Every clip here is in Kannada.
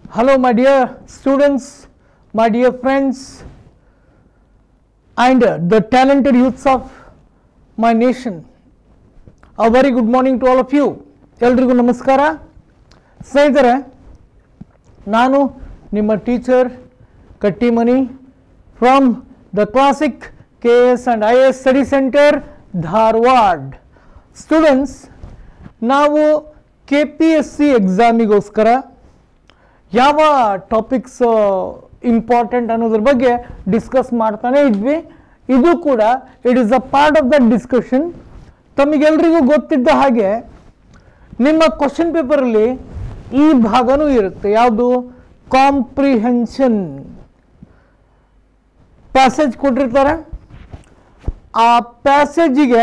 Hello, my dear students, my dear friends, and uh, the talented youths of my nation. A very good morning to all of you. ಎಲ್ರಿಗೂ ನಮಸ್ಕಾರ ಸ್ನೇಹಿತರೆ ನಾನು ನಿಮ್ಮ teacher Kattimani from the classic K S and I S study centre Dharwad students ನಾವು ಕೆ ಪಿ ಎಸ್ ಸಿ ಎಕ್ಸಾಮಿಗೋಸ್ಕರ ಯಾವ ಟಾಪಿಕ್ಸ್ ಇಂಪಾರ್ಟೆಂಟ್ ಅನ್ನೋದ್ರ ಬಗ್ಗೆ ಡಿಸ್ಕಸ್ ಮಾಡ್ತಾನೆ ಇದ್ವಿ ಇದು ಕೂಡ it is a part of the discussion ತಮಗೆಲ್ರಿಗೂ ಗೊತ್ತಿದ್ದ ಹಾಗೆ ನಿಮ್ಮ ಕ್ವಶನ್ ಪೇಪರಲ್ಲಿ ಈ ಭಾಗನೂ ಇರುತ್ತೆ ಯಾವುದು ಕಾಂಪ್ರಿಹೆನ್ಷನ್ ಪ್ಯಾಸೇಜ್ ಕೊಟ್ಟಿರ್ತಾರೆ ಆ ಪ್ಯಾಸೇಜಿಗೆ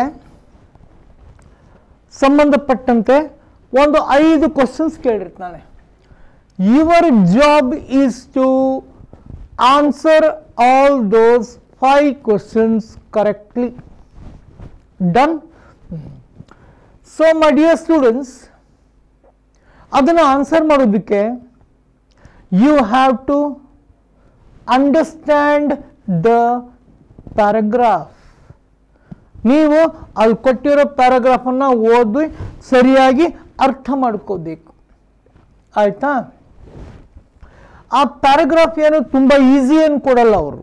ಸಂಬಂಧಪಟ್ಟಂತೆ ಒಂದು ಐದು ಕ್ವಶನ್ಸ್ ಕೇಳಿರ್ತಾನೆ your job is to answer all those five questions correctly done so my dear students ಅದನ್ನು ಆನ್ಸರ್ ಮಾಡೋದಕ್ಕೆ you have to understand the paragraph ನೀವು ಅಲ್ಲಿ ಕೊಟ್ಟಿರೋ ಪ್ಯಾರಾಗ್ರಾಫನ್ನು ಓದಿ ಸರಿಯಾಗಿ ಅರ್ಥ ಮಾಡ್ಕೋಬೇಕು ಆಯ್ತಾ ಆ ಪ್ಯಾರಾಗ್ರಾಫ್ ಏನು ತುಂಬ ಈಸಿ ಏನು ಕೊಡಲ್ಲ ಅವರು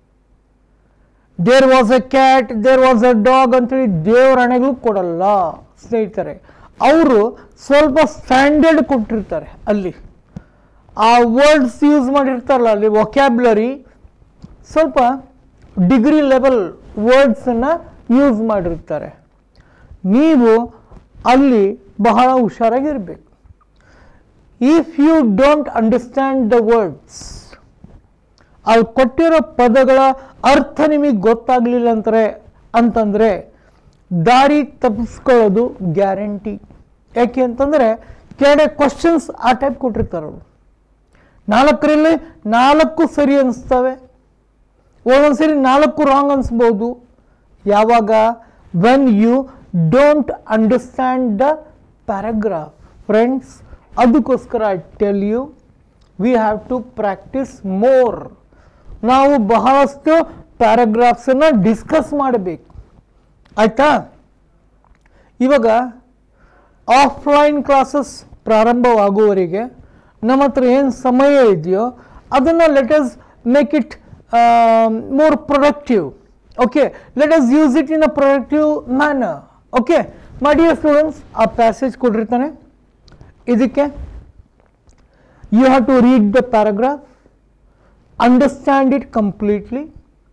there was a cat there was a dog ಅಂತೇಳಿ ದೇವರ ಹಣೆಗಳು ಕೊಡಲ್ಲ ಸ್ನೇಹಿತರೆ ಅವರು ಸ್ವಲ್ಪ ಸ್ಟ್ಯಾಂಡರ್ಡ್ ಕೊಟ್ಟಿರ್ತಾರೆ ಅಲ್ಲಿ ಆ ವರ್ಡ್ಸ್ ಯೂಸ್ ಮಾಡಿರ್ತಾರಲ್ಲ ಅಲ್ಲಿ ವೊಕ್ಯಾಬ್ಲರಿ ಸ್ವಲ್ಪ ಡಿಗ್ರಿ ಲೆವೆಲ್ ವರ್ಡ್ಸನ್ನು ಯೂಸ್ ಮಾಡಿರ್ತಾರೆ ನೀವು ಅಲ್ಲಿ ಬಹಳ ಹುಷಾರಾಗಿರ್ಬೇಕು if you don't understand the words ಅಲ್ಲಿ ಕೊಟ್ಟಿರೋ ಪದಗಳ ಅರ್ಥ ನಿಮಗೆ ಗೊತ್ತಾಗಲಿಲ್ಲ ಅಂತಾರೆ ಅಂತಂದರೆ ದಾರಿ ತಪ್ಪಿಸ್ಕೊಳ್ಳೋದು ಗ್ಯಾರಂಟಿ ಯಾಕೆ ಅಂತಂದರೆ ಕೆಳಗಡೆ ಕ್ವಶನ್ಸ್ ಆ ಟೈಪ್ ಕೊಟ್ಟಿರ್ತಾರೆ ಅವರು ನಾಲ್ಕರಲ್ಲಿ ನಾಲ್ಕು ಸರಿ ಅನಿಸ್ತವೆ ಒಂದೊಂದ್ಸರಿ ನಾಲ್ಕು ರಾಂಗ್ ಅನಿಸ್ಬೋದು ಯಾವಾಗ when you don't understand the paragraph friends ಅದಕ್ಕೋಸ್ಕರ I tell you we have to practice more ನಾವು ಬಹಳಷ್ಟು ಪ್ಯಾರಾಗ್ರಾಫ್ಸನ್ನು ಡಿಸ್ಕಸ್ ಮಾಡಬೇಕು ಆಯಿತಾ ಇವಾಗ ಆಫ್ಲೈನ್ ಕ್ಲಾಸಸ್ ಪ್ರಾರಂಭವಾಗುವವರೆಗೆ ನಮ್ಮ ಹತ್ರ ಏನು ಸಮಯ ಇದೆಯೋ ಅದನ್ನು let us make it more productive okay let us use it in a productive manner okay my dear students ಆ ಪ್ಯಾಸೇಜ್ ಕೊಟ್ಟಿರ್ತಾನೆ ಇದಕ್ಕೆ you have to read the paragraph understand it completely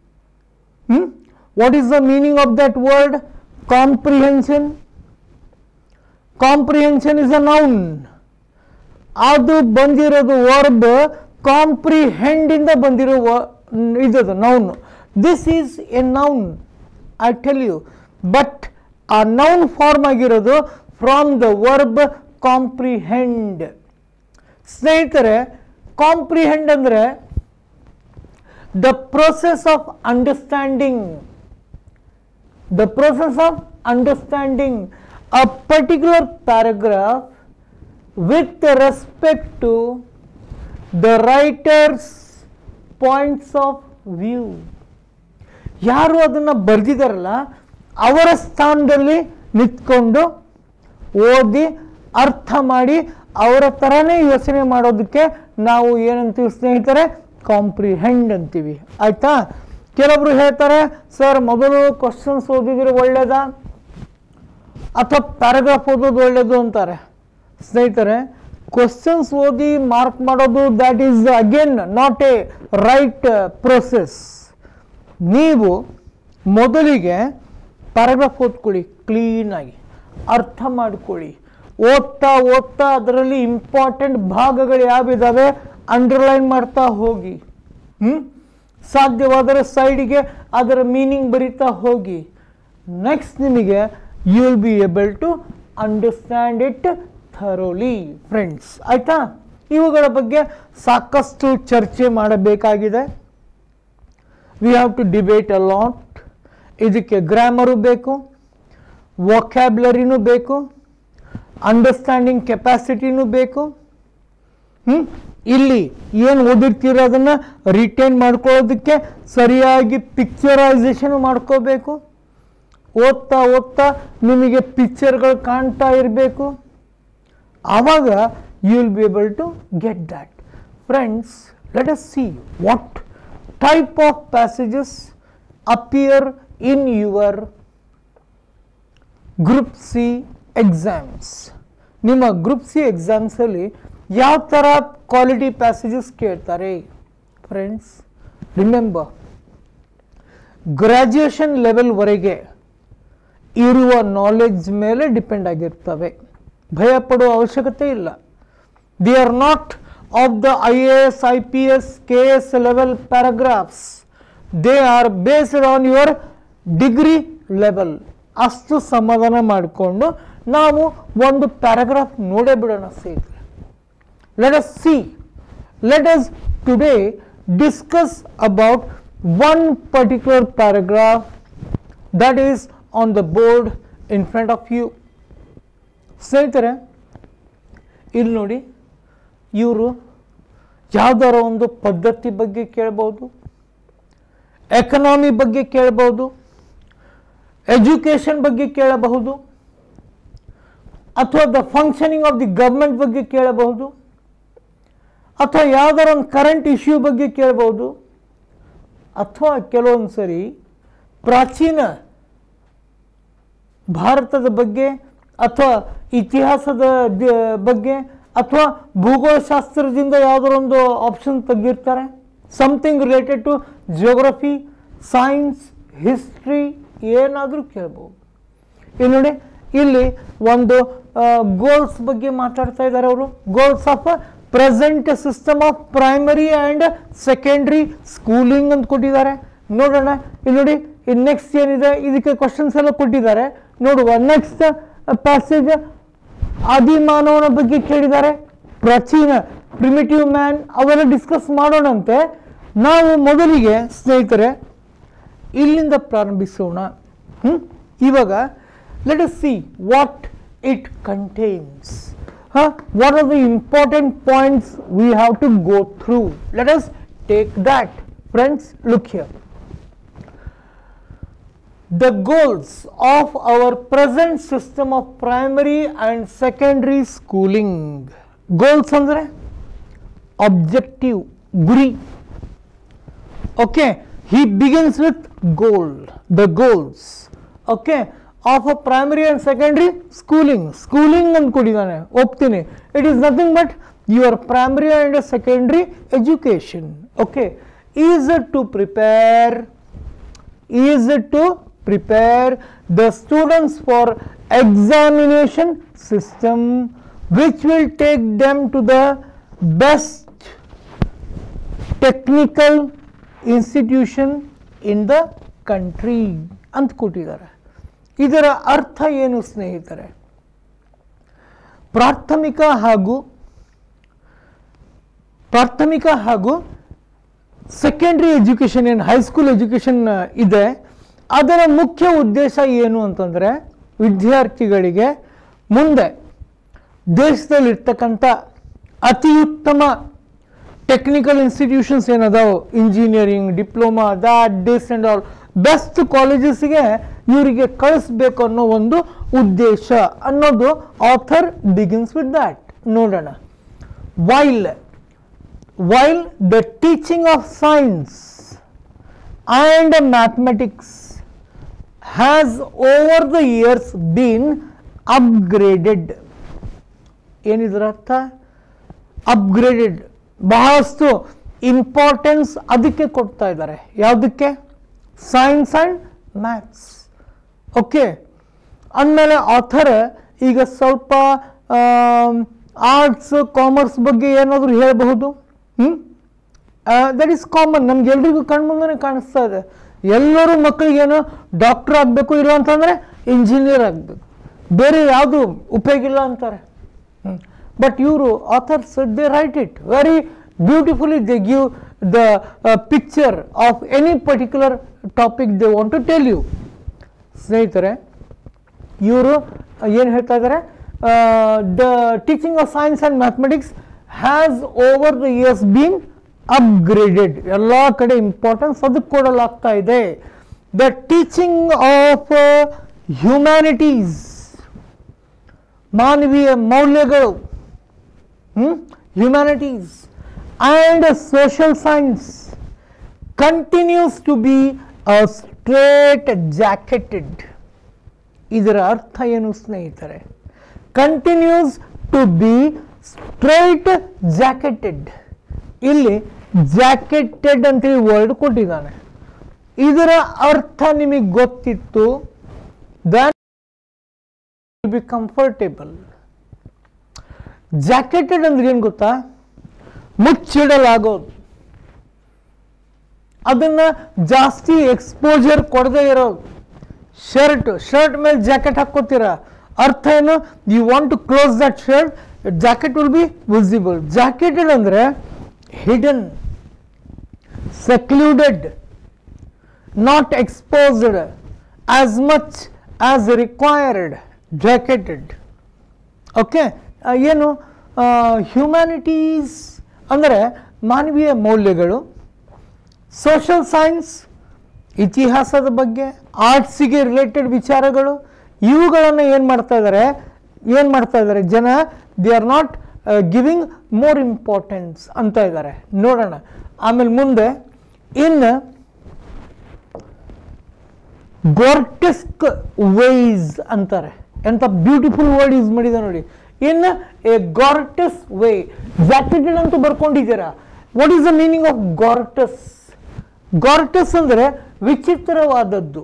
what is the meaning of that word comprehension comprehension is a noun ಅದು ಬಂದಿರೋದು ವರ್ಬ್ ಕಾಂಪ್ರಿಹೆಂಡ್ ಇಂದ ಬಂದಿರೋ ಇದದು noun this is a noun I tell you but ಆ ನೌನ್ ಫಾರ್ಮ್ ಆಗಿರೋದು ಫ್ರಾಮ್ ದ ವರ್ಬ್ ಕಾಂಪ್ರಿಹೆಂಡ್ ಸ್ನೇಹಿತರೆ ಕಾಂಪ್ರಿಹೆಂಡ್ ಅಂದರೆ the process of understanding the process of understanding a particular paragraph with respect to the writer's points of view ಯಾರು ಅದನ್ನು ಬರೆದಿದ್ದಾರಲ್ಲ ಅವರ ಸ್ಥಾನದಲ್ಲಿ ನಿಂತ್ಕೊಂಡು ಓದಿ ಅರ್ಥ ಮಾಡಿ ಅವರ ಥರನೇ ಯೋಚನೆ ಮಾಡೋದಕ್ಕೆ ನಾವು ಏನಂತೀವಿ ಸ್ನೇಹಿತರೆ ಕಾಂಪ್ರಿಹೆಂಡ್ ಅಂತೀವಿ ಆಯಿತಾ ಕೆಲವೊಬ್ರು ಹೇಳ್ತಾರೆ ಸರ್ ಮೊದಲು ಕ್ವಶನ್ಸ್ ಓದಿದ್ರೆ ಒಳ್ಳೇದಾ ಅಥವಾ ಪ್ಯಾರಾಗ್ರಾಫ್ ಓದೋದು ಒಳ್ಳೇದು ಅಂತಾರೆ ಸ್ನೇಹಿತರೆ ಕ್ವಶನ್ಸ್ ಓದಿ ಮಾರ್ಕ್ ಮಾಡೋದು that is again not a right process ನೀವು ಮೊದಲಿಗೆ ಪ್ಯಾರಾಗ್ರಾಫ್ ಓದ್ಕೊಳ್ಳಿ ಕ್ಲೀನಾಗಿ ಅರ್ಥ ಮಾಡ್ಕೊಳ್ಳಿ ಓದ್ತಾ ಓದ್ತಾ ಅದರಲ್ಲಿ ಇಂಪಾರ್ಟೆಂಟ್ ಭಾಗಗಳು ಯಾವಿದ್ದಾವೆ ಅಂಡರ್ಲೈನ್ ಮಾಡ್ತಾ ಹೋಗಿ ಹ್ಞೂ ಸಾಧ್ಯವಾದರೆ ಸೈಡಿಗೆ ಅದರ ಮೀನಿಂಗ್ ಬರಿತಾ ಹೋಗಿ ನೆಕ್ಸ್ಟ್ ನಿಮಗೆ you will be able to understand it thoroughly friends ಆಯಿತಾ ಇವುಗಳ ಬಗ್ಗೆ ಸಾಕಷ್ಟು ಚರ್ಚೆ ಮಾಡಬೇಕಾಗಿದೆ we have to debate a lot ಇದಕ್ಕೆ ಗ್ರಾಮರು ಬೇಕು ವೊಕ್ಯಾಬ್ಲರಿನೂ ಬೇಕು ಅಂಡರ್ಸ್ಟ್ಯಾಂಡಿಂಗ್ ಕೆಪಾಸಿಟಿನೂ ಬೇಕು ಹ್ಞೂ ಇಲ್ಲಿ ಏನು ಓದಿರ್ತೀರೋ ಅದನ್ನು ರಿಟೈನ್ ಮಾಡ್ಕೊಳ್ಳೋದಕ್ಕೆ ಸರಿಯಾಗಿ ಪಿಕ್ಚರೈಸೇಷನ್ ಮಾಡ್ಕೋಬೇಕು ಓದ್ತಾ ಓದ್ತಾ ನಿಮಗೆ ಪಿಕ್ಚರ್ಗಳು ಕಾಣ್ತಾ ಇರಬೇಕು ಆವಾಗ you will be able to get that friends let us see what type of passages appear in your group C exams ನಿಮ್ಮ ಗ್ರೂಪ್ ಸಿ ಎಕ್ಸಾಮ್ಸಲ್ಲಿ ಯಾವ ಥರ ಕ್ವಾಲಿಟಿ ಪ್ಯಾಸೇಜಸ್ ಕೇಳ್ತಾರೆ ಫ್ರೆಂಡ್ಸ್ ರಿಮೆಂಬರ್ ಗ್ರ್ಯಾಜುಯೇಷನ್ ಲೆವೆಲ್ವರೆಗೆ ಇರುವ ನಾಲೆಡ್ಜ್ ಮೇಲೆ ಡಿಪೆಂಡ್ ಆಗಿರ್ತವೆ ಭಯ ಪಡುವ ಅವಶ್ಯಕತೆ ಇಲ್ಲ they are not of the I A S I P S K S level paragraphs they are based on your degree level ಅಷ್ಟು ಸಮಾಧಾನ ಮಾಡಿಕೊಂಡು ನಾವು ಒಂದು ಪ್ಯಾರಾಗ್ರಾಫ್ ನೋಡೇ ಬಿಡೋಣ ಸ್ನೇಹಿತರೆ let us see let us today discuss about one particular paragraph that is on the board in front of you ಸ್ನೇಹಿತರೆ ಇಲ್ಲಿ ನೋಡಿ ಇವರು ಯಾವ್ದಾರ ಒಂದು ಪದ್ಧತಿ ಬಗ್ಗೆ ಕೇಳ್ಬೋದು ಎಕನಾಮಿ ಬಗ್ಗೆ ಕೇಳಬಹುದು ಎಜುಕೇಷನ್ ಬಗ್ಗೆ ಕೇಳಬಹುದು ಅಥವಾ the functioning of the government ಬಗ್ಗೆ ಕೇಳಬಹುದು ಅಥವಾ ಯಾವ್ದಾರ ಒಂದು ಕರೆಂಟ್ ಇಶ್ಯೂ ಬಗ್ಗೆ ಕೇಳ್ಬೋದು ಅಥವಾ ಕೆಲವೊಂದು ಸರಿ ಪ್ರಾಚೀನ ಭಾರತದ ಬಗ್ಗೆ ಅಥವಾ ಇತಿಹಾಸದ ದ- ಬಗ್ಗೆ ಅಥವಾ ಭೂಗೋಳಶಾಸ್ತ್ರದಿಂದ ಯಾವುದಾರ ಒಂದು ಆಪ್ಷನ್ ತೆಗೆದಿರ್ತಾರೆ something related to geography science history ಏನಾದರೂ ಕೇಳ್ಬೋದು ಇಲ್ಲಿ ನೋಡಿ ಇಲ್ಲಿ ಒಂದು ಗೋಲ್ಸ್ ಬಗ್ಗೆ ಮಾತಾಡ್ತಾ ಇದ್ದಾರೆ ಅವರು goals of present system of primary and secondary schooling ಅಂತ ಕೊಟ್ಟಿದ್ದಾರೆ ನೋಡೋಣ ಇಲ್ಲಿ ನೋಡಿ ಇದು ನೆಕ್ಸ್ಟ್ ಏನಿದೆ ಇದಕ್ಕೆ ಕ್ವಶನ್ಸ್ ಎಲ್ಲ ಕೊಟ್ಟಿದ್ದಾರೆ ನೋಡುವ ನೆಕ್ಸ್ಟ್ ಪ್ಯಾಸೇಜ್ ಆದಿಮಾನವನ ಬಗ್ಗೆ ಕೇಳಿದ್ದಾರೆ ಪ್ರಾಚೀನ ಪ್ರಿಮಿಟಿವ್ ಮ್ಯಾನ್ ಅವೆಲ್ಲ ಡಿಸ್ಕಸ್ ಮಾಡೋಣಂತೆ ನಾವು ಮೊದಲಿಗೆ ಸ್ನೇಹಿತರೆ ಇಲ್ಲಿಂದ ಪ್ರಾರಂಭಿಸೋಣ ಹ್ಮ್? ಇವಾಗ let us see what it contains what are the important points we have to go through let us take that friends look here the goals of our present system of primary and secondary schooling goals ಅಂದ್ರೆ objective ಗುರಿ okay he begins with goal the goals okay of a primary and secondary schooling schooling ಅಂತ ಕೊಟ್ಟಿದ್ದಾನೆ ಒಪ್ತೀನಿ it is nothing but your primary and secondary education okay is to prepare is to prepare the students for examination system which will take them to the best technical institution in the country ಅಂತ ಕೊಟ್ಟಿದ್ದಾರೆ ಇದರ ಅರ್ಥ ಏನು ಸ್ನೇಹಿತರೆ ಪ್ರಾಥಮಿಕ ಹಾಗೂ ಪ್ರಾಥಮಿಕ ಹಾಗೂ ಸೆಕೆಂಡ್ರಿ ಎಜುಕೇಷನ್ ಏನು ಹೈಸ್ಕೂಲ್ ಎಜುಕೇಷನ್ ಇದೆ ಅದರ ಮುಖ್ಯ ಉದ್ದೇಶ ಏನು ಅಂತಂದರೆ ವಿದ್ಯಾರ್ಥಿಗಳಿಗೆ ಮುಂದೆ ದೇಶದಲ್ಲಿರ್ತಕ್ಕಂಥ ಅತಿ ಉತ್ತಮ ಟೆಕ್ನಿಕಲ್ ಇನ್ಸ್ಟಿಟ್ಯೂಷನ್ಸ್ ಏನದಾವು engineering diploma that this and all best ಕಾಲೇಜಸ್ಗೆ ಇವರಿಗೆ ಕಳಿಸ್ಬೇಕು ಅನ್ನೋ ಒಂದು ಉದ್ದೇಶ ಅನ್ನೋದು ಆಥರ್ ಬಿಗಿನ್ಸ್ ವಿತ್ ದ್ಯಾಟ್ ನೋಡೋಣ while while the teaching of science and mathematics has over the years been upgraded ಏನಿದ್ರ ಅರ್ಥ ಅಪ್ಗ್ರೇಡೆಡ್ ಬಹಳಷ್ಟು ಇಂಪಾರ್ಟೆನ್ಸ್ ಅದಕ್ಕೆ ಕೊಡ್ತಾ ಇದ್ದಾರೆ ಯಾವುದಕ್ಕೆ ಸೈನ್ಸ್ ಆ್ಯಂಡ್ ಮ್ಯಾಥ್ಸ್ ಓಕೆ ಅಂದಮೇಲೆ ಆಥರ್ ಈಗ ಸ್ವಲ್ಪ ಆರ್ಟ್ಸ್ ಕಾಮರ್ಸ್ ಬಗ್ಗೆ ಏನಾದರೂ ಹೇಳಬಹುದು ಹ್ಞೂ ದಟ್ ಈಸ್ ಕಾಮನ್ ನಮ್ಗೆಲ್ರಿಗೂ ಕಣ್ಮುಂದೆ ಕಾಣಿಸ್ತಾ ಇದೆ ಎಲ್ಲರೂ ಮಕ್ಕಳಿಗೇನು ಡಾಕ್ಟರ್ ಆಗಬೇಕು ಇಲ್ಲ ಅಂತಂದರೆ ಇಂಜಿನಿಯರ್ ಆಗಬೇಕು ಬೇರೆ ಯಾವುದು ಉಪಯೋಗ ಇಲ್ಲ ಅಂತಾರೆ ಬಟ್ ಇವರು authors they write it very beautifully they give the picture of any particular topic they want to tell you ಸ್ನೇಹಿತರೆ ಇವರು ಏನು ಹೇಳ್ತಾ ಇದ್ದಾರೆ the teaching of science and mathematics has over the years been upgraded ಎಲ್ಲ ಕಡೆ ಇಂಪಾರ್ಟೆನ್ಸ್ ಅದಕ್ಕೆ ಕೊಡಲಾಗ್ತಾ ಇದೆ ದ ಟೀಚಿಂಗ್ ಆಫ್ ಹ್ಯುಮ್ಯಾನಿಟೀಸ್ ಮಾನವೀಯ ಮೌಲ್ಯಗಳು humanities and social science continues to be a straight jacketed ಇದರ ಅರ್ಥ ಏನು ಸ್ನೇಹಿತರೆ continues to be straight jacketed ಇಲ್ಲಿ ಜಾಕೆಟೆಡ್ ಅಂತೇಳಿ ವರ್ಡ್ ಕೊಟ್ಟಿದ್ದಾನೆ ಇದರ ಅರ್ಥ ನಿಮಗೆ ಗೊತ್ತಿತ್ತು ದನ್ ಬಿ ಕಂಫರ್ಟೇಬಲ್ ಜಾಕೆಟೆಡ್ ಅಂದ್ರೆ ಏನು ಗೊತ್ತಾ ಮುಚ್ಚಿಡಲಾಗೋದು ಅದನ್ನ ಜಾಸ್ತಿ ಎಕ್ಸ್ಪೋಜರ್ ಕೊಡದೇ ಇರೋದು ಶರ್ಟ್ ಶರ್ಟ್ ಮೇಲೆ ಜಾಕೆಟ್ ಹಾಕೋತೀರಾ ಅರ್ಥ ಏನು you want to close that shirt jacket will be visible jacketed ಅಂದ್ರೆ hidden secluded not exposed as much as required jacketed okay ಏನು ಹ್ಯುಮ್ಯಾನಿಟೀಸ್ ಅಂದರೆ ಮಾನವೀಯ ಮೌಲ್ಯಗಳು ಸೋಷಲ್ ಸೈನ್ಸ್ ಇತಿಹಾಸದ ಬಗ್ಗೆ ಆರ್ಟ್ಸಿಗೆ ರಿಲೇಟೆಡ್ ವಿಚಾರಗಳು ಇವುಗಳನ್ನು ಏನು ಮಾಡ್ತಾ ಇದ್ದಾರೆ ಏನು ಮಾಡ್ತಾ ಇದ್ದಾರೆ ಜನ they are not giving more importance ಅಂತ ಇದ್ದಾರೆ ನೋಡೋಣ ಆಮೇಲೆ ಮುಂದೆ ಇನ್ನು ಗೋರ್ಟೆಸ್ಕ್ ವೇಸ್ ಅಂತಾರೆ ಎಂತ ಬ್ಯೂಟಿಫುಲ್ ವರ್ಡ್ ಯೂಸ್ ಮಾಡಿದೆ ನೋಡಿ in a grotesque way jacketed ಅಂತೂ ಬರ್ಕೊಂಡಿದ್ದೀರಾ what is the meaning of grotesque grotesque ಅಂದರೆ ವಿಚಿತ್ರವಾದದ್ದು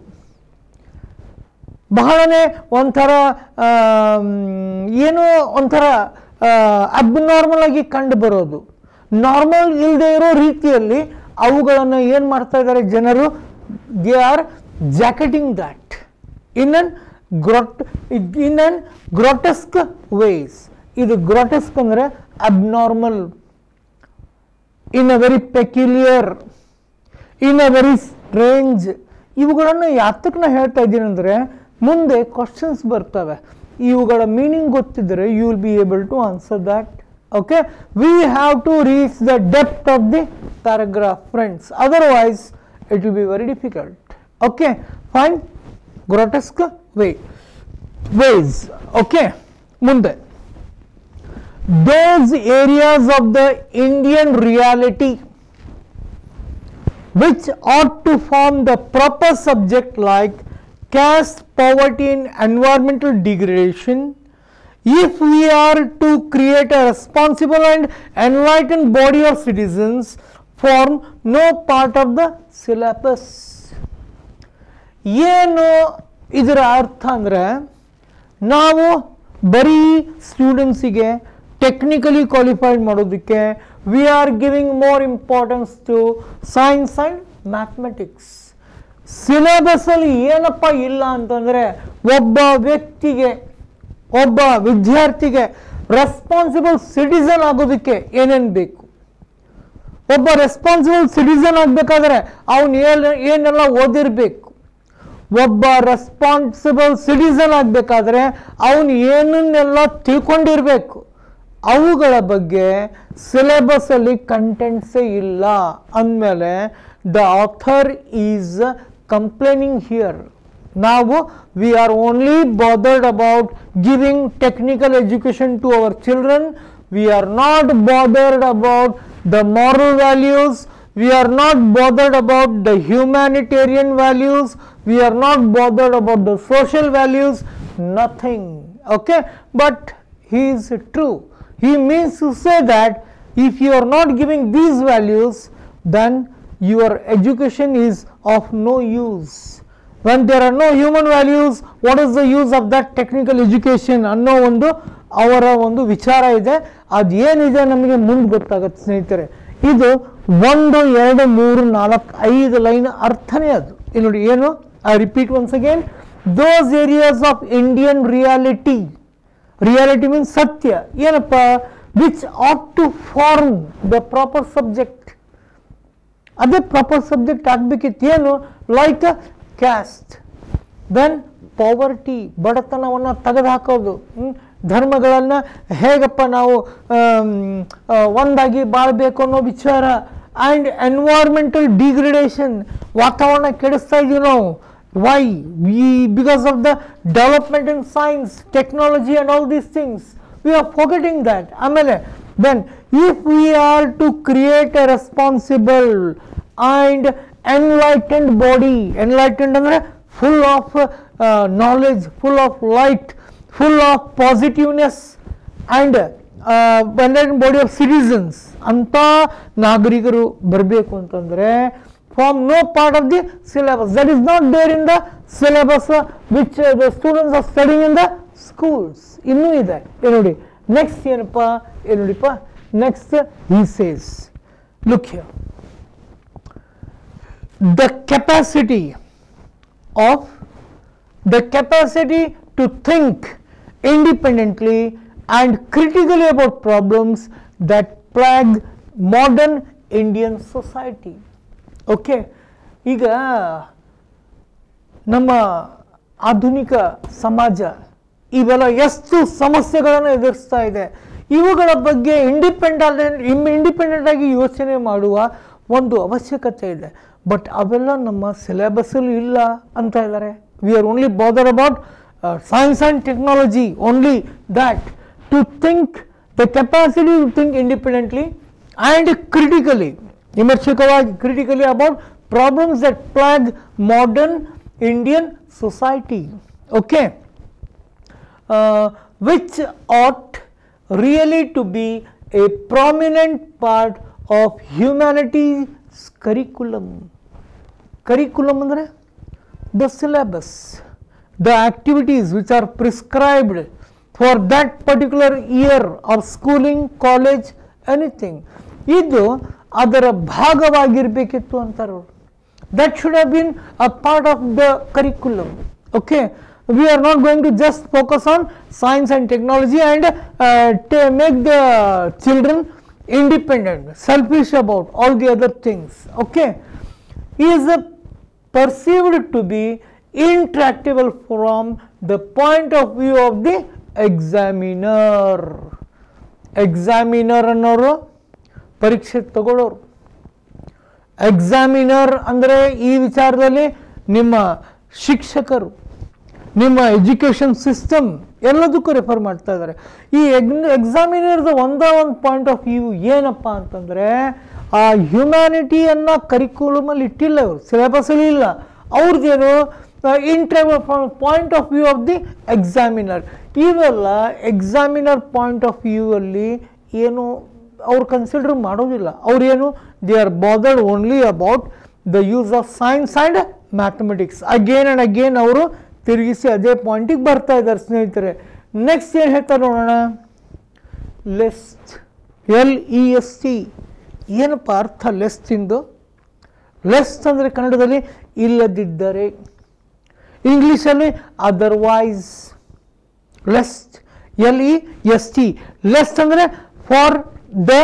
ಬಹಳನೇ ಒಂಥರ ಆಮ್, ಏನೋ ಒಂಥರ ಅಬ್ನಾರ್ಮಲ್ ಆಗಿ ಕಂಡು ಬರೋದು ನಾರ್ಮಲ್ ಇಲ್ಲದೆ ಇರೋ ರೀತಿಯಲ್ಲಿ ಅವುಗಳನ್ನು ಏನು ಮಾಡ್ತಾ ಇದ್ದಾರೆ ಜನರು they are jacketing that in an grot in an grotesque ways ಇದು ಗ್ರಾಟೆಸ್ಕ್ ಅಂದರೆ abnormal in a very peculiar in a very strange ಇವುಗಳನ್ನು ಯಾತಕ್ಕೆ ನಾ ಹೇಳ್ತಾ ಇದ್ದೀನಿ ಅಂದರೆ ಮುಂದೆ ಕ್ವಶನ್ಸ್ ಬರ್ತವೆ ಇವುಗಳ ಮೀನಿಂಗ್ ಗೊತ್ತಿದ್ದರೆ you will be able to answer that okay we have to reach the depth of the paragraph friends otherwise it will be very difficult okay fine grotesque way ways okay ಮುಂದೆ those areas of the Indian reality which ought to form the proper subject like caste, poverty and environmental degradation if we are to create a responsible and enlightened body of citizens form no part of the syllabus ಏನು ಇದರ ಅರ್ಥ ಅಂದರೆ ನಾವು ಬರೀ ಸ್ಟೂಡೆಂಟ್ಸಿಗೆ ಟೆಕ್ನಿಕಲಿ ಕ್ವಾಲಿಫೈಡ್ ಮಾಡೋದಕ್ಕೆ we are giving more importance to science and mathematics ಸಿಲೆಬಸ್ಸಲ್ಲಿ ಏನಪ್ಪ ಇಲ್ಲ ಅಂತಂದರೆ ಒಬ್ಬ ವ್ಯಕ್ತಿಗೆ ಒಬ್ಬ ವಿದ್ಯಾರ್ಥಿಗೆ ರೆಸ್ಪಾನ್ಸಿಬಲ್ ಸಿಟಿಸನ್ ಆಗೋದಕ್ಕೆ ಏನೇನು ಬೇಕು ಒಬ್ಬ ರೆಸ್ಪಾನ್ಸಿಬಲ್ ಸಿಟಿಸನ್ ಆಗಬೇಕಾದ್ರೆ ಅವನು ಏನೆಲ್ಲ ಓದಿರಬೇಕು ಒಬ್ಬ ರೆಸ್ಪಾನ್ಸಿಬಲ್ ಸಿಟಿಸನ್ ಆಗಬೇಕಾದ್ರೆ ಅವನು ಏನನ್ನೆಲ್ಲ ತಿಳ್ಕೊಂಡಿರ್ಬೇಕು ಅವುಗಳ ಬಗ್ಗೆ ಸಿಲೆಬಸ್ ಅಲ್ಲಿ ಕಂಟೆಂಟ್ಸೇ ಇಲ್ಲ ಅಂದಮೇಲೆ the author is complaining here ನಾವು we are only bothered about giving technical education to our children we are not bothered about the moral values we are not bothered about the humanitarian values we are not bothered about the social values nothing okay but he is true he means to say that if you are not giving these values then your education is of no use when there are no human values what is the use of that technical education ಅನ್ನೋ ಒಂದು ಅವರ ಒಂದು ವಿಚಾರ ಇದೆ ಅದೇನಿದೆ ನಮಗೆ ಮುಂದೆ ಗೊತ್ತಾಗುತ್ತೆ ಸ್ನೇಹಿತರೆ ಇದು ಒಂದು ಎರಡು ಮೂರು ನಾಲ್ಕು ಐದು ಲೈನ್ ಅರ್ಥನೇ ಅದು ಇಲ್ಲಿ ನೋಡಿ ಏನು I repeat once again those areas of Indian reality reality means ಸತ್ಯ ಏನಪ್ಪ which ought to form the proper subject ಅದೇ ಪ್ರಾಪರ್ ಸಬ್ಜೆಕ್ಟ್ ಆಗಬೇಕಿತ್ತು ಏನು ಲೈಕ್ ಕ್ಯಾಸ್ಟ್ ದೆನ್ ಪಾವರ್ಟಿ ಬಡತನವನ್ನು ತೆಗೆದುಹಾಕೋದು ಧರ್ಮಗಳನ್ನು ಹೇಗಪ್ಪ ನಾವು ಆಮ್, ಆ, ಒಂದಾಗಿ ಬಾಳಬೇಕು ಅನ್ನೋ ವಿಚಾರ ಆ್ಯಂಡ್ ಎನ್ವೈರ್ಮೆಂಟಲ್ ಡಿಗ್ರೇಡೇಷನ್ ವಾತಾವರಣ ಕೆಡಿಸ್ತಾ ಇದೀವಿ ನಾವು why we because of the development in science technology and all these things we are forgetting that ಆಮೇಲೆ then if we are to create a responsible and enlightened body enlightened ಅಂದರೆ full of knowledge full of light full of positiveness and enlightened body of citizens ಅಂತ ನಾಗರಿಕರು ಬರಬೇಕು ಅಂತಂದರೆ form no part of the syllabus that is not there in the syllabus which the students are studying in the schools ಇನ್ನೂ ಇದೆ ಏ ನೋಡಿ ನೆಕ್ಸ್ಟ್ ಏನಪ್ಪ ಏ ನೋಡಿಪ್ಪ next he says look here the capacity of the capacity to think independently and critically about problems that plague modern Indian society. Okay, ಈಗ ನಮ್ಮ ಆಧುನಿಕ ಸಮಾಜ ಇವೆಲ್ಲ ಎಷ್ಟು ಸಮಸ್ಯೆಗಳನ್ನು ಎದುರಿಸ್ತಾ ಇದೆ ಇವುಗಳ ಬಗ್ಗೆ ಇಂಡಿಪೆಂಡೆಂಟ್ ಇಂಡಿಪೆಂಡೆಂಟ್ ಆಗಿ ಯೋಚನೆ ಮಾಡುವ ಒಂದು ಅವಶ್ಯಕತೆ ಇದೆ ಬಟ್ ಅವೆಲ್ಲ ನಮ್ಮ ಸಿಲೆಬಸ್ಸಲ್ಲಿ ಇಲ್ಲ ಅಂತ ಇದ್ದಾರೆ we are only bother about science and technology only that to think the capacity to think independently and critically ವಿಮರ್ಶಕವಾಗಿ critically about problems that plague modern Indian society okay uh, which ought really to be a prominent part of humanity's curriculum. Curriculum ಅಂದರೆ the syllabus, the activities which are prescribed for that particular year of schooling, college, anything. ಇದು ಅದರ ಭಾಗವಾಗಿರಬೇಕಿತ್ತು ಅಂತಾರೆ ಅವ್ರು. that should have been a part of the curriculum okay we are not going to just focus on science and technology and uh, ta- make the children independent selfish about all the other things okay he is uh, perceived to be intractable from the point of view of the examiner examiner ಅನ್ನೋರು ಪರೀಕ್ಷೆ ತಗೊಳ್ಳೋರು ಎಕ್ಸಾಮಿನರ್ ಅಂದರೆ ಈ ವಿಚಾರದಲ್ಲಿ ನಿಮ್ಮ ಶಿಕ್ಷಕರು ನಿಮ್ಮ ಎಜುಕೇಷನ್ ಸಿಸ್ಟಮ್ ಎಲ್ಲದಕ್ಕೂ ರೆಫರ್ ಮಾಡ್ತಾ ಇದ್ದಾರೆ ಈ ಎಕ್ಸಾಮಿನರ್ದ ಒಂದೇ ಒಂದು ಪಾಯಿಂಟ್ ಆಫ್ ವ್ಯೂ ಏನಪ್ಪ ಅಂತಂದರೆ ಆ ಹ್ಯುಮ್ಯಾನಿಟಿಯನ್ನು ಕರಿಕ್ಯುಲಮಲ್ಲಿ ಇಟ್ಟಿಲ್ಲ ಇವರು ಸಿಲೆಬಸಲ್ಲಿ ಇಲ್ಲ ಅವ್ರದ್ದೇನು ಇಂಟ್ರ point of view of the examiner ಇವೆಲ್ಲ ಎಕ್ಸಾಮಿನರ್ ಪಾಯಿಂಟ್ ಆಫ್ ವ್ಯೂ ಅಲ್ಲಿ ಏನು ಅವ್ರು ಕನ್ಸಿಡರ್ ಮಾಡೋದಿಲ್ಲ ಅವ್ರೇನು they are bothered only about the use of science and mathematics again and again ಅವರು ತಿರುಗಿಸಿ ಅದೇ ಪಾಯಿಂಟಿಗೆ ಬರ್ತಾ ಇದ್ದಾರೆ ಸ್ನೇಹಿತರೆ ನೆಕ್ಸ್ಟ್ ಏನು ಹೇಳ್ತಾರೆ ನೋಡೋಣ lest L E S T ಏನಪ್ಪ ಅರ್ಥ ಲೆಸ್ತಿಂದು ಲೆಸ್ಟ್ ಅಂದರೆ ಕನ್ನಡದಲ್ಲಿ ಇಲ್ಲದಿದ್ದರೆ ಇಂಗ್ಲೀಷಲ್ಲಿ otherwise lest L E S T lest ಅಂದರೆ ಫಾರ್ ದ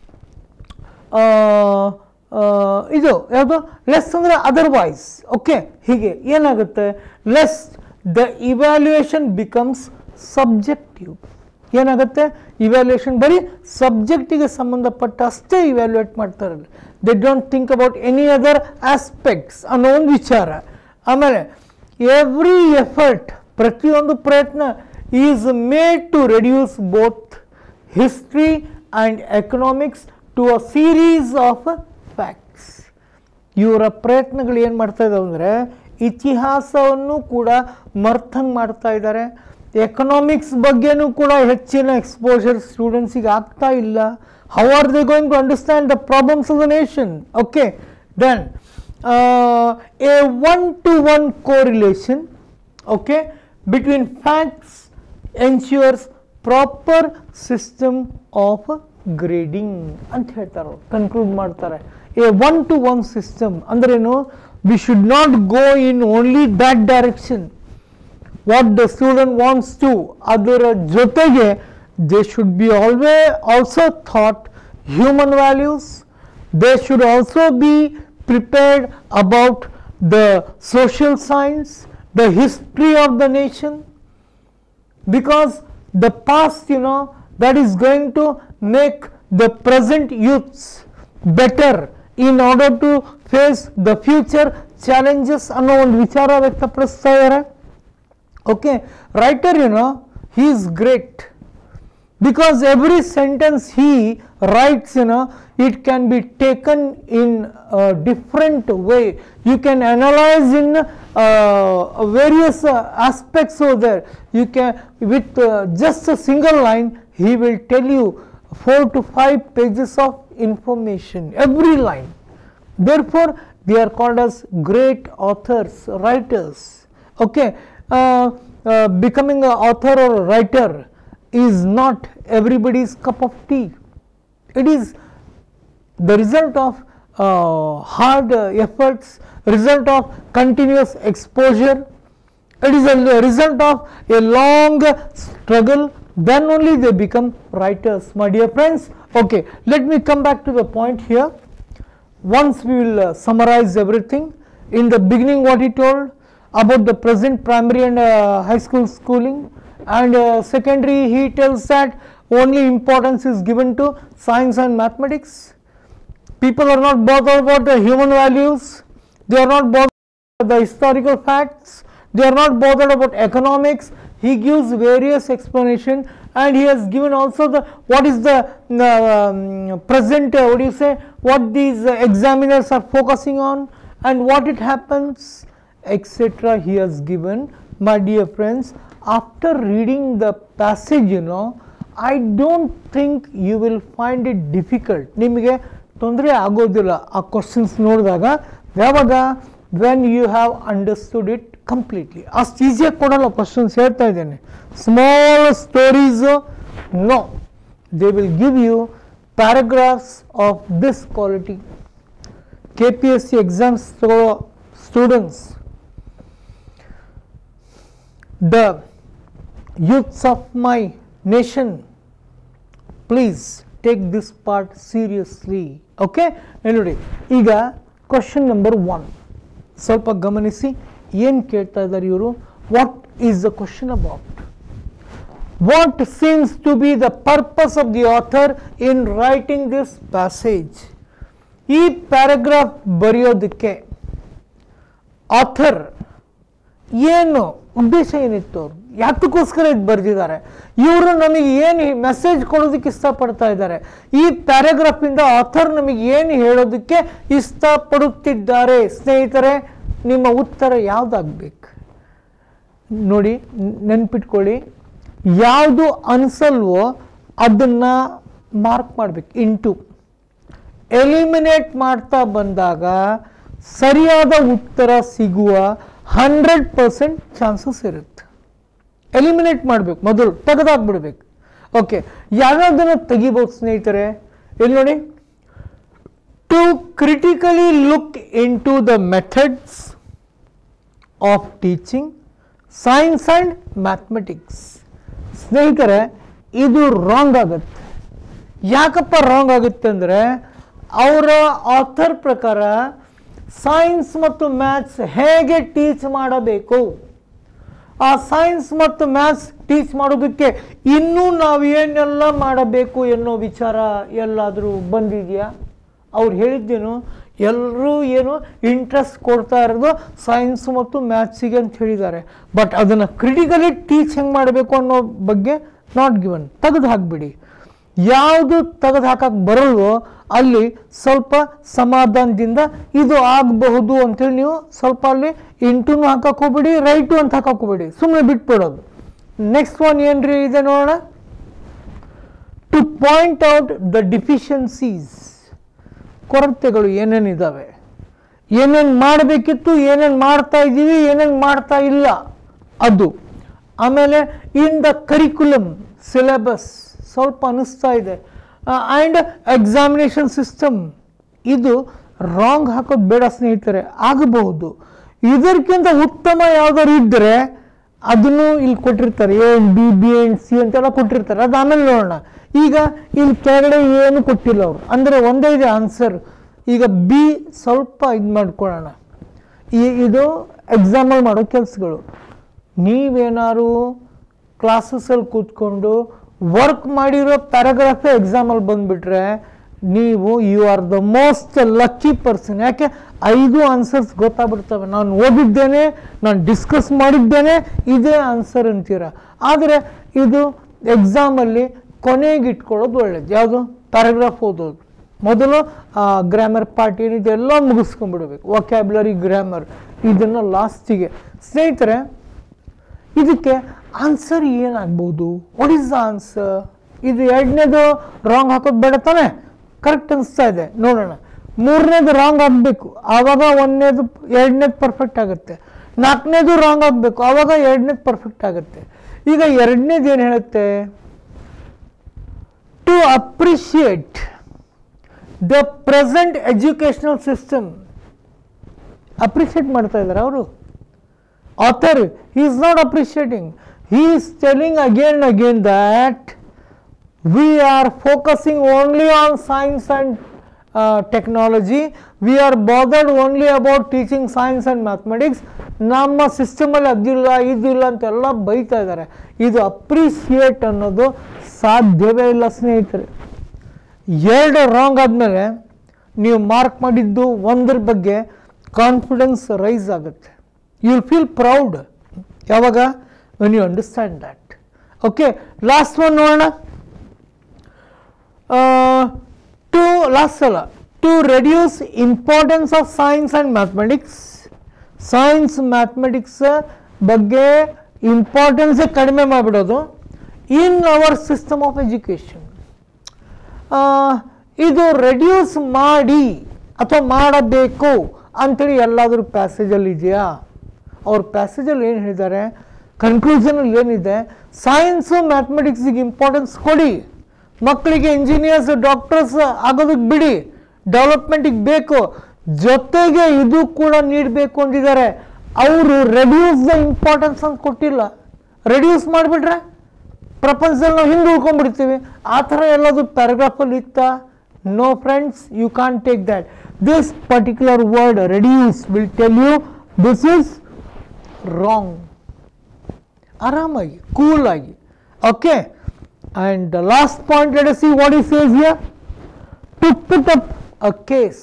ಇದು ಯಾವುದು ಲೆಸ್ ಅಂದರೆ ಅದರ್ವೈಸ್ ಓಕೆ ಹೀಗೆ ಏನಾಗುತ್ತೆ lest the evaluation becomes subjective ಏನಾಗುತ್ತೆ ಇವ್ಯಾಲ್ಯೂಯೇಷನ್ ಬರೀ ಸಬ್ಜೆಕ್ಟಿಗೆ ಸಂಬಂಧಪಟ್ಟ ಅಷ್ಟೇ ಇವ್ಯಾಲ್ಯೂಯೇಟ್ ಮಾಡ್ತಾರೆ they don't think about any other aspects ಅನ್ನೋ ಒಂದು ವಿಚಾರ ಆಮೇಲೆ ಎವ್ರಿ ಎಫರ್ಟ್ ಪ್ರತಿಯೊಂದು ಪ್ರಯತ್ನ is made to reduce both history and economics to a series of facts ಇವರ ಪ್ರಯತ್ನಗಳು ಏನು ಮಾಡ್ತಾ ಇದ್ದಾವೆ ಅಂದರೆ ಇತಿಹಾಸವನ್ನು ಕೂಡ ಮರ್ತಂಗೆ ಮಾಡ್ತಾ ಇದ್ದಾರೆ ಎಕನಾಮಿಕ್ಸ್ ಬಗ್ಗೆನೂ ಕೂಡ ಹೆಚ್ಚಿನ ಎಕ್ಸ್ಪೋಜರ್ ಸ್ಟೂಡೆಂಟ್ಸಿಗೆ ಆಗ್ತಾ ಇಲ್ಲ how are they going to understand the problems of the nation okay then a one to one correlation okay between facts ensures proper system of grading ಅಂತ ಹೇಳ್ತಾರೆ ಅವ್ರು ಕನ್ಕ್ಲೂಡ್ ಮಾಡ್ತಾರೆ a one to one system ಅಂದ್ರೇನು we should not go in only that direction what the student wants to ಅದರ ಜೊತೆಗೆ they should be always also thought human values they should also be prepared about the social science the history of the nation because the past, you know, that is going to make the present youths better in order to face the future challenges ಅನ್ನೋ ಒಂದು ವಿಚಾರ ವ್ಯಕ್ತಪಡಿಸ್ತಾ ಇದ್ದಾರೆ okay writer you know he is great because every sentence he writes you know it can be taken in a different way you can analyze in uh, various uh, aspects over there you can with uh, just a single line he will tell you four to five pages of information every line therefore they are called as great authors writers okay uh, uh, becoming an author or a writer is not everybody's cup of tea it is the result of uh, hard uh, efforts result of continuous exposure it is a result of a long struggle then only they become writers my dear friends okay let me come back to the point here once we will uh, summarize everything in the beginning what he told about the present primary and uh, high school schooling and uh, secondary he tells that only importance is given to science and mathematics people are not bothered about the human values they are not bothered about the historical facts they are not bothered about economics he gives various explanation and he has given also the what is the um, present uh, what do you say what these uh, examiners are focusing on and what it happens etc he has given my dear friends after reading the passage you know i don't think you will find it difficult ನಿಮಗೆ ತೊಂದರೆ ಆಗೋದಿಲ್ಲ ಆ ಕ್ವಶನ್ಸ್ ನೋಡಿದಾಗ ಯಾವಾಗ when you have understood it completely ಅಷ್ಟು ಈಸಿಯಾಗಿ ಕೊಡಲ್ಲ ಕ್ವಶನ್ಸ್ ಹೇಳ್ತಾ ಇದ್ದೇನೆ small stories no they will give you paragraphs of this quality K P S C exams ತಗೊಳ್ಳೋ students the youths of my nation please take this part seriously okay ನೋಡಿ ಈಗ ಕ್ವಶನ್ ನಂಬರ್ ಒನ್ ಸ್ವಲ್ಪ ಗಮನಿಸಿ ಏನು ಕೇಳ್ತಾ ಇದ್ದಾರೆ ಇವರು what is the question about what seems to be the purpose of the author in writing this passage ಈ ಪ್ಯಾರಾಗ್ರಾಫ್ ಬರೆಯೋದಕ್ಕೆ ಆಥರ್ ಏನು ಉದ್ದೇಶ ಏನಿತ್ತು ಅವರು ಯಾತಕ್ಕೋಸ್ಕರ ಇದು ಬರೆದಿದ್ದಾರೆ ಇವರು ನಮಗೆ ಏನು ಮೆಸೇಜ್ ಕೊಡೋದಕ್ಕೆ ಇಷ್ಟಪಡ್ತಾ ಇದ್ದಾರೆ ಈ ಪ್ಯಾರಾಗ್ರಾಫ್ ಇಂದ ಆಥರ್ ನಮಗೆ ಏನು ಹೇಳೋದಕ್ಕೆ ಇಷ್ಟಪಡುತ್ತಿದ್ದಾರೆ ಸ್ನೇಹಿತರೆ ನಿಮ್ಮ ಉತ್ತರ ಯಾವ್ದಾಗ್ಬೇಕು ನೋಡಿ ನೆನ್ಪಿಟ್ಕೊಳ್ಳಿ ಯಾವುದು ಅನ್ಸಲ್ವೋ ಅದನ್ನ ಮಾರ್ಕ್ ಮಾಡ್ಬೇಕು ಇಂಟು ಎಲಿಮಿನೇಟ್ ಮಾಡ್ತಾ ಬಂದಾಗ ಸರಿಯಾದ ಉತ್ತರ ಸಿಗುವ ಹಂಡ್ರೆಡ್ ಪರ್ಸೆಂಟ್ ಚಾನ್ಸಸ್ ಇರುತ್ತೆ ಎಲಿಮಿನೇಟ್ ಮಾಡಬೇಕು ಮೊದಲು ತೆಗೆದಾಕ್ಬಿಡ್ಬೇಕು ಓಕೆ ಯಾವ್ಯಾವ್ದನ್ನು ತೆಗಿಬೋದು ಸ್ನೇಹಿತರೆ ಇಲ್ಲಿ ನೋಡಿ to critically look into the methods of teaching science and mathematics ಸ್ನೇಹಿತರೆ ಇದು ರಾಂಗ್ ಆಗುತ್ತೆ ಯಾಕಪ್ಪ ರಾಂಗ್ ಆಗುತ್ತೆ ಅಂದರೆ ಅವರ ಆಥರ್ ಪ್ರಕಾರ ಸೈನ್ಸ್ ಮತ್ತು ಮ್ಯಾಥ್ಸ್ ಹೇಗೆ ಟೀಚ್ ಮಾಡಬೇಕು ಆ ಸೈನ್ಸ್ ಮತ್ತು ಮ್ಯಾಥ್ಸ್ ಟೀಚ್ ಮಾಡೋದಕ್ಕೆ ಇನ್ನೂ ನಾವು ಏನೆಲ್ಲ ಮಾಡಬೇಕು ಎನ್ನೋ ವಿಚಾರ ಎಲ್ಲಾದರೂ ಬಂದಿದೆಯಾ ಅವ್ರು ಹೇಳಿದ್ದೇನು ಎಲ್ಲರೂ ಏನು ಇಂಟ್ರೆಸ್ಟ್ ಕೊಡ್ತಾ ಇರೋದು ಸೈನ್ಸ್ ಮತ್ತು ಮ್ಯಾಥ್ಸಿಗೆ ಅಂತ ಹೇಳಿದ್ದಾರೆ ಬಟ್ ಅದನ್ನು ಕ್ರಿಟಿಕಲಿ ಟೀಚ್ ಹೆಂಗೆ ಮಾಡಬೇಕು ಅನ್ನೋ ಬಗ್ಗೆ ನಾಟ್ ಗಿವನ್ ತೆಗೆದು ಹಾಕ್ಬಿಡಿ ಯಾವುದು ತೆಗೆದು ಹಾಕಕ್ಕೆ ಬರಲ್ವೋ ಅಲ್ಲಿ ಸ್ವಲ್ಪ ಸಮಾಧಾನದಿಂದ ಇದು ಆಗಬಹುದು ಅಂತೇಳಿ ನೀವು ಸ್ವಲ್ಪ ಅಲ್ಲಿ ಇಂಟುನು ಹಾಕಕ್ಕೆ ಹೋಗ್ಬಿಡಿ ರೈಟು ಅಂತ ಹಾಕಕ್ಕೆ ಹೋಗ್ಬಿಡಿ ಸುಮ್ಮನೆ ಬಿಟ್ಬಿಡೋದು ನೆಕ್ಸ್ಟ್ ಒನ್ ಏನ್ರಿ ಇದೆ ನೋಡೋಣ to point out the deficiencies ಕೊರತೆಗಳು ಏನೇನಿದ್ದಾವೆ ಏನೇನು ಮಾಡಬೇಕಿತ್ತು ಏನೇನು ಮಾಡ್ತಾ ಇದ್ದೀವಿ ಏನೇನು ಮಾಡ್ತಾ ಇಲ್ಲ ಅದು ಆಮೇಲೆ ಇನ್ ದ ಕರಿಕ್ಯುಲಮ್ ಸಿಲೆಬಸ್ ಸ್ವಲ್ಪ ಅನ್ನಿಸ್ತಾ ಇದೆ ಆ್ಯಂಡ್ ಎಕ್ಸಾಮಿನೇಷನ್ ಸಿಸ್ಟಮ್ ಇದು ರಾಂಗ್ ಹಾಕೋದು ಬೇಡ ಸ್ನೇಹಿತರೆ ಆಗಬಹುದು ಇದಕ್ಕಿಂತ ಉತ್ತಮ ಯಾವ್ದಾದ್ರು ಇದ್ದರೆ ಅದನ್ನು ಇಲ್ಲಿ ಕೊಟ್ಟಿರ್ತಾರೆ A B B N C ಅಂತೆಲ್ಲ ಕೊಟ್ಟಿರ್ತಾರೆ ಅದು ಆಮೇಲೆ ನೋಡೋಣ ಈಗ ಇಲ್ಲಿ ಕೆಳಗಡೆ ಏನು ಕೊಟ್ಟಿಲ್ಲ ಅವರು ಅಂದರೆ ಒಂದೇ ಇದೆ ಆನ್ಸರ್ ಈಗ ಬಿ ಸ್ವಲ್ಪ ಇದು ಮಾಡ್ಕೊಳ್ಳೋಣ ಈ ಇದು ಎಕ್ಸಾಮಲ್ಲಿ ಮಾಡೋ ಕೆಲಸಗಳು ನೀವೇನಾರು ಕ್ಲಾಸಸ್ಸಲ್ಲಿ ಕೂತ್ಕೊಂಡು ವರ್ಕ್ ಮಾಡಿರೋ ಪ್ಯಾರಾಗ್ರಾಫೇ ಎಕ್ಸಾಮಲ್ಲಿ ಬಂದುಬಿಟ್ರೆ ನೀವು you are the most lucky person ಯಾಕೆ ಐದು ಆನ್ಸರ್ಸ್ ಗೊತ್ತಾಗ್ಬಿಡ್ತವೆ ನಾನು ಓದಿದ್ದೇನೆ ನಾನು ಡಿಸ್ಕಸ್ ಮಾಡಿದ್ದೇನೆ ಇದೇ ಆನ್ಸರ್ ಅಂತೀರ ಆದರೆ ಇದು ಎಕ್ಸಾಮಲ್ಲಿ ಕೊನೆಗೆ ಇಟ್ಕೊಳ್ಳೋದು ಒಳ್ಳೇದು ಯಾವುದು ಪ್ಯಾರಾಗ್ರಾಫ್ ಓದೋದು ಮೊದಲು ಗ್ರಾಮರ್ ಪಾರ್ಟ್ ಏನಿದೆ ಎಲ್ಲ ಮುಗಿಸ್ಕೊಂಡ್ಬಿಡ್ಬೇಕು ವೊಕ್ಯಾಬ್ಲರಿ ಗ್ರಾಮರ್ ಇದನ್ನು ಲಾಸ್ಟಿಗೆ ಸ್ನೇಹಿತರೆ ಇದಕ್ಕೆ ಆನ್ಸರ್ ಏನಾಗ್ಬೋದು ವಾಟ್ ಈಸ್ ದ ಆನ್ಸರ್ ಇದು ಎರಡನೇದು ರಾಂಗ್ ಹಾಕೋದು ಬೇಡ ತಾನೆ ಕರೆಕ್ಟ್ ಅನಿಸ್ತಾ ಇದೆ ನೋಡೋಣ ಮೂರನೇದು ರಾಂಗ್ ಆಗಬೇಕು ಆವಾಗ ಒಂದನೇದು ಎರಡನೇದು ಪರ್ಫೆಕ್ಟ್ ಆಗುತ್ತೆ ನಾಲ್ಕನೇದು ರಾಂಗ್ ಆಗಬೇಕು ಆವಾಗ ಎರಡನೇದು ಪರ್ಫೆಕ್ಟ್ ಆಗುತ್ತೆ ಈಗ ಎರಡನೇದು ಏನು ಹೇಳುತ್ತೆ to appreciate the present educational system appreciate ಮಾಡ್ತಾ ಇದ್ದಾರೆ ಅವರು author he is not appreciating he is telling again and again that we are focusing only on science and uh, technology we are bothered only about teaching science and mathematics ನಮ್ಮ ಸಿಸ್ಟಮಲ್ಲಿ ಅದಿಲ್ಲ ಇದಿಲ್ಲ ಅಂತೆಲ್ಲ ಬೈತಾ ಇದ್ದಾರೆ ಇದು ಅಪ್ರಿಷಿಯೇಟ್ ಅನ್ನೋದು ಸಾಧ್ಯವೇ ಇಲ್ಲ ಸ್ನೇಹಿತರೆ ಎರಡು ರಾಂಗ್ ಆದಮೇಲೆ ನೀವು ಮಾರ್ಕ್ ಮಾಡಿದ್ದು ಒಂದ್ರ ಬಗ್ಗೆ ಕಾನ್ಫಿಡೆನ್ಸ್ ರೈಸ್ ಆಗುತ್ತೆ ಯು ವಿಲ್ ಫೀಲ್ ಪ್ರೌಡ್ ಯಾವಾಗ when you understand that okay last one ನೋಡೋಣ ಟು ಲಾಸ್ಟ್ ಅಲ್ಲ to reduce importance of science and mathematics science mathematics ಬಗ್ಗೆ ಇಂಪಾರ್ಟೆನ್ಸೇ ಕಡಿಮೆ ಮಾಡಿಬಿಡೋದು in our system of education ಇದು ರೆಡ್ಯೂಸ್ ಮಾಡಿ ಅಥವಾ ಮಾಡಬೇಕು ಅಂತೇಳಿ ಎಲ್ಲಾದರೂ ಪ್ಯಾಸೇಜಲ್ಲಿ ಇದೆಯಾ ಅವ್ರ ಪ್ಯಾಸೇಜಲ್ಲಿ ಏನು ಹೇಳಿದ್ದಾರೆ ಕನ್ಕ್ಲೂಷನಲ್ಲಿ ಏನಿದೆ ಸೈನ್ಸು ಮ್ಯಾಥಮೆಟಿಕ್ಸಿಗೆ ಇಂಪಾರ್ಟೆನ್ಸ್ ಕೊಡಿ ಮಕ್ಕಳಿಗೆ ಇಂಜಿನಿಯರ್ಸ್ ಡಾಕ್ಟರ್ಸ್ ಆಗೋದಕ್ಕೆ ಬಿಡಿ ಡೆವಲಪ್ಮೆಂಟಿಗೆ ಬೇಕು ಜೊತೆಗೆ ಇದು ಕೂಡ ನೀಡಬೇಕು ಅಂದಿದ್ದಾರೆ ಅವರು ರೆಡ್ಯೂಸ್ ದ ಇಂಪಾರ್ಟೆನ್ಸ್ ಅಂತ ಕೊಟ್ಟಿಲ್ಲ ರೆಡ್ಯೂಸ್ ಮಾಡಿಬಿಟ್ರೆ ಪ್ರಪಂಚದಲ್ಲಿ ನಾವು ಹಿಂದೆ ಉಳ್ಕೊಂಡ್ಬಿಡ್ತೀವಿ ಆ ಥರ ಎಲ್ಲದು ಪ್ಯಾರಾಗ್ರಾಫಲ್ಲಿ ಇತ್ತ no friends you can take that this particular word reduce will tell you this is wrong ಆರಾಮಾಗಿ ಕೂಲ್ ಆಗಿ okay and last point let see what is says here to put up a case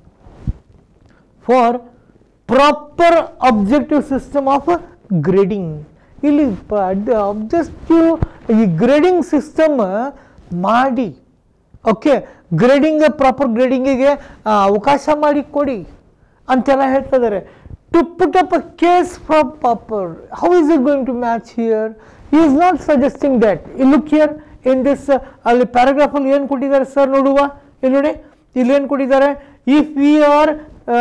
for proper objective system of grading ಇಲ್ಲಿ ಅಬ್ಜೆಕ್ಟಿವ್ ಈ ಗ್ರೇಡಿಂಗ್ ಸಿಸ್ಟಮ್ ಮಾಡಿ ಓಕೆ ಗ್ರೇಡಿಂಗ್ ಪ್ರಾಪರ್ ಗ್ರೇಡಿಂಗಿಗೆ ಅವಕಾಶ ಮಾಡಿ ಕೊಡಿ ಅಂತೆಲ್ಲ ಹೇಳ್ತಾ ಇದ್ದಾರೆ to put up a case for proper how is it going to match here he is not suggesting that ಈ ಲುಕ್ ಹಿಯರ್ ಇನ್ ದಿಸ್ ಅಲ್ಲಿ ಪ್ಯಾರಾಗ್ರಾಫಲ್ಲಿ ಏನು ಕೊಟ್ಟಿದ್ದಾರೆ ಸರ್ ನೋಡುವ ಇಲ್ಲಿ ನೋಡಿ ಇಲ್ಲಿ ಏನು ಕೊಟ್ಟಿದ್ದಾರೆ if we are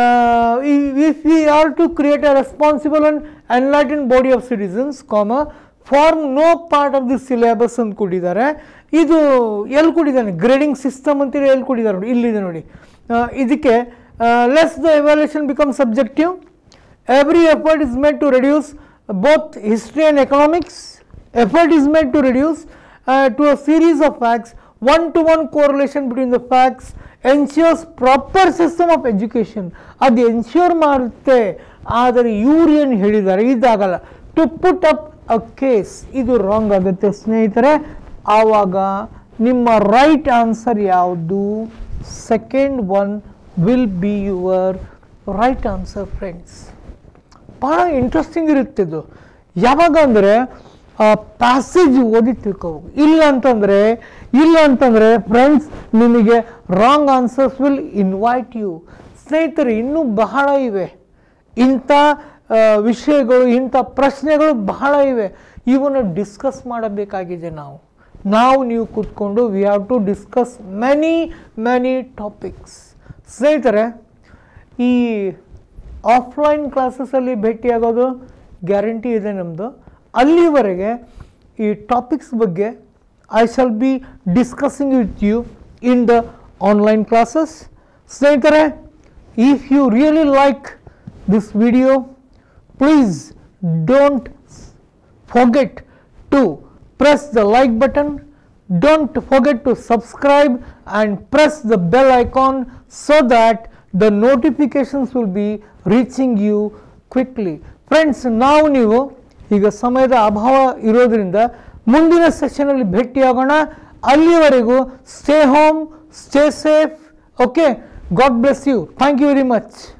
if we are to create a responsible and enlighten body of citizens comma form no part of the syllabus ಅಂತ ಕೊಟ್ಟಿದ್ದಾರೆ ಇದು ಎಲ್ಲಿ ಕೊಟ್ಟಿದ್ದಾನೆ ಗ್ರೇಡಿಂಗ್ ಸಿಸ್ಟಮ್ ಅಂತೇಳಿ ಎಲ್ಲಿ ಕೊಟ್ಟಿದ್ದಾರೆ ನೋಡಿ ಇಲ್ಲಿದೆ ನೋಡಿ ಆ, ಇದಕ್ಕೆ lest the evaluation become subjective every effort is made to reduce both history and economics effort is made to reduce uh, to a series of facts one to one correlation between the facts ensures proper system of education ಅದು ಎನ್ಶ್ಯೂರ್ ಮಾಡುತ್ತೆ ಆದರೆ ಇವ್ರು ಏನು ಹೇಳಿದ್ದಾರೆ ಇದಾಗಲ್ಲ to put up a case ಇದು ರಾಂಗ್ ಆಗುತ್ತೆ ಸ್ನೇಹಿತರೆ ಆವಾಗ ನಿಮ್ಮ ರೈಟ್ ಆನ್ಸರ್ ಯಾವುದು second one will be your right answer friends ಭಾಳ ಇಂಟ್ರೆಸ್ಟಿಂಗ್ ಇರುತ್ತೆ ಇದು ಯಾವಾಗ ಅಂದರೆ ಪ್ಯಾಸೇಜ್ ಓದಿ ತಿಳ್ಕೋಬೇಕು ಇಲ್ಲ ಅಂತಂದರೆ ಇಲ್ಲ ಅಂತಂದರೆ ಫ್ರೆಂಡ್ಸ್ ನಿಮಗೆ wrong answers will invite you ಸ್ನೇಹಿತರೆ ಇನ್ನೂ ಬಹಳ ಇವೆ ಇಂಥ ಆ, ವಿಷಯಗಳು ಇಂಥ ಪ್ರಶ್ನೆಗಳು ಬಹಳ ಇವೆ ಇವನ್ನು ಡಿಸ್ಕಸ್ ಮಾಡಬೇಕಾಗಿದೆ ನಾವು ನಾವು ನೀವು ಕೂತ್ಕೊಂಡು we have to discuss many many topics ಸ್ನೇಹಿತರೆ ಈ ಆಫ್ಲೈನ್ ಕ್ಲಾಸಸಲ್ಲಿ ಭೇಟಿಯಾಗೋದು ಗ್ಯಾರಂಟಿ ಇದೆ ನಮ್ಮದು ಅಲ್ಲಿವರೆಗೆ ಈ ಟಾಪಿಕ್ಸ್ ಬಗ್ಗೆ I shall be discussing with you in the online classes ಸ್ನೇಹಿತರೆ if you really like this video please don't forget to press the like button don't forget to subscribe and press the bell icon so that the notifications will be reaching you quickly friends ನಾವು ನೀವು ಈಗ ಸಮಯದ ಅಭಾವ ಇರೋದ್ರಿಂದ ಮುಂದಿನ ಸೆಷನಲ್ಲಿ ಭೇಟಿಯಾಗೋಣ ಅಲ್ಲಿಯವರೆಗೂ stay home stay safe okay God bless you thank you very much